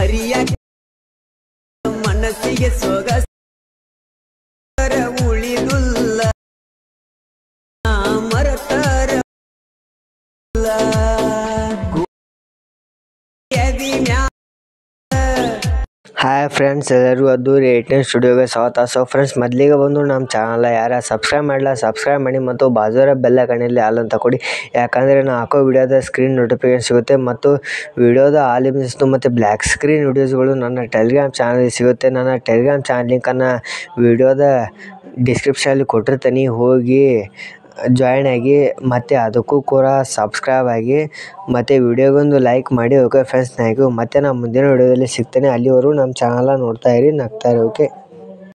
ಮರಿಯಾಕ ಮನಸ್ಸಿಗೆ ಸೊಗಸ ಉಳಿದುಲ್ಲ ಮರತರ ಎದಿ ಮ್ಯಾ ಹಾಯ್ ಫ್ರೆಂಡ್ಸ್ ಎಲ್ಲರಿಗೂ ಅದ್ದೂರಿ ಏಯ್ಟೀನ್ ಸ್ಟುಡಿಯೋಗೆ ಸ್ವಾಗತ ಸೊ ಫ್ರೆಂಡ್ಸ್ ಮೊದಲಿಗೆ ಬಂದು ನಮ್ಮ ಚಾನಲ್ ಯಾರ ಸಬ್ಸ್ಕ್ರೈಬ್ ಮಾಡಲ್ಲ ಸಬ್ಸ್ಕ್ರೈಬ್ ಮಾಡಿ ಮತ್ತು ಬಾಜುರ ಬೆಲ್ಲ ಕಣ್ಣಲ್ಲಿ ಹಾಲ್ ಅಂತ ಕೊಡಿ ಯಾಕಂದರೆ ನಾನು ಹಾಕೋ ವಿಡಿಯೋದ ಸ್ಕ್ರೀನ್ ನೋಟಿಫಿಕೇಶನ್ ಸಿಗುತ್ತೆ ಮತ್ತು ವಿಡಿಯೋದ ಆಲ್ ಇಮೇಜಸ್ನು ಮತ್ತು ಬ್ಲ್ಯಾಕ್ ಸ್ಕ್ರೀನ್ ವಿಡಿಯೋಸ್ಗಳು ನನ್ನ ಟೆಲಿಗ್ರಾಮ್ ಚಾನಲ್ ಸಿಗುತ್ತೆ ನನ್ನ ಟೆಲಿಗ್ರಾಮ್ ಚಾನಲ್ ಲಿಂಕನ್ನು ವಿಡಿಯೋದ ಡಿಸ್ಕ್ರಿಪ್ಷನಲ್ಲಿ ಕೊಟ್ಟಿರ್ತೀನಿ ಹೋಗಿ ಜಾಯ್ನ್ ಆಗಿ ಮತ್ತು ಅದಕ್ಕೂ ಕೂಡ ಸಬ್ಸ್ಕ್ರೈಬ್ ಆಗಿ ಮತ್ತು ವಿಡಿಯೋಗೊಂದು ಲೈಕ್ ಮಾಡಿ ಓಕೆ ಫ್ರೆಂಡ್ಸ್ ಥ್ಯಾಂಕ್ ಯು ಮತ್ತು ನಾನು ಮುಂದಿನ ವಿಡಿಯೋದಲ್ಲಿ ಸಿಗ್ತೇನೆ ಅಲ್ಲಿವರೆಗೂ ನಮ್ಮ ಚಾನಲ್ನ ನೋಡ್ತಾ ಇರಿ ನಗ್ತಾ ಇರಿ ಓಕೆ